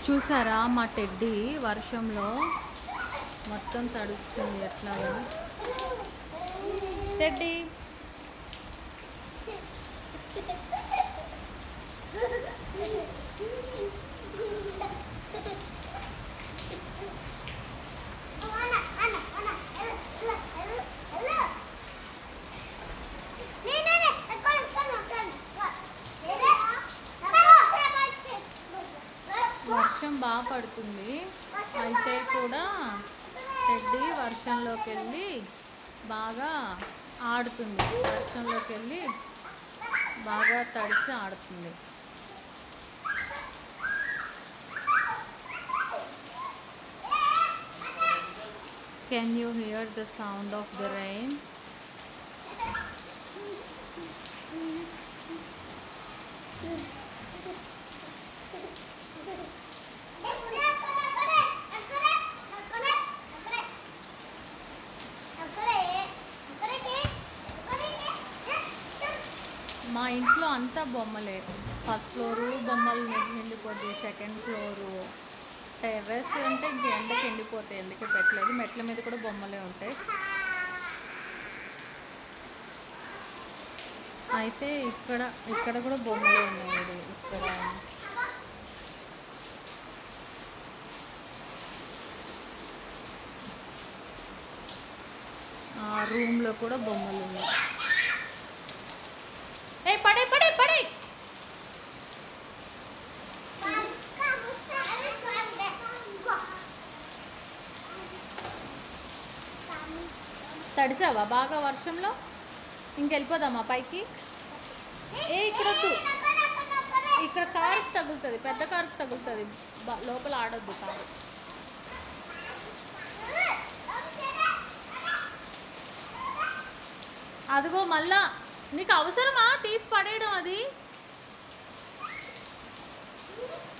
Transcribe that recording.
చూసారా మా టెడ్డీ వర్షంలో మొత్తం తడుస్తుంది ఎట్లాగా టెడ్డీ వర్షం బాగా పడుతుంది అయితే కూడా టెడ్డీ వర్షంలోకి వెళ్ళి బాగా ఆడుతుంది వర్షంలోకి వెళ్ళి బాగా తడిసి ఆడుతుంది can you hear the sound of the rain మా ఇంట్లో అంతా బొమ్మలే ఫస్ట్ ఫ్లోరు బొమ్మలు ని- నిండిపోతాయి సెకండ్ ఫ్లోరు టెర్రస్ అంటే ఇంక ఎండకి ఎండిపోతాయి ఎందుకే పెట్టలేదు మెట్ల మీద కూడా బొమ్మలే ఉంటాయి అయితే ఇక్కడ ఇక్కడ కూడా బొమ్మలు ఉన్నాయి ఇది ఇక్కడ ఆ రూమ్లో కూడా బొమ్మలు ఉన్నాయి ఏ పడే పడే పడే తడిసావా బాగా వర్షంలో ఇంకెళ్ళిపోదామా పైకి ఏ ఇక్కడ వద్దు. ఇక్కడ కారుకి తగులుతుంది పెద్ద కారుకి తగులుతుంది బ- లోపల ఆడొద్దు కారు అదిగో మళ్ళా నీకు అవసరమా తీసి పడేయడం అది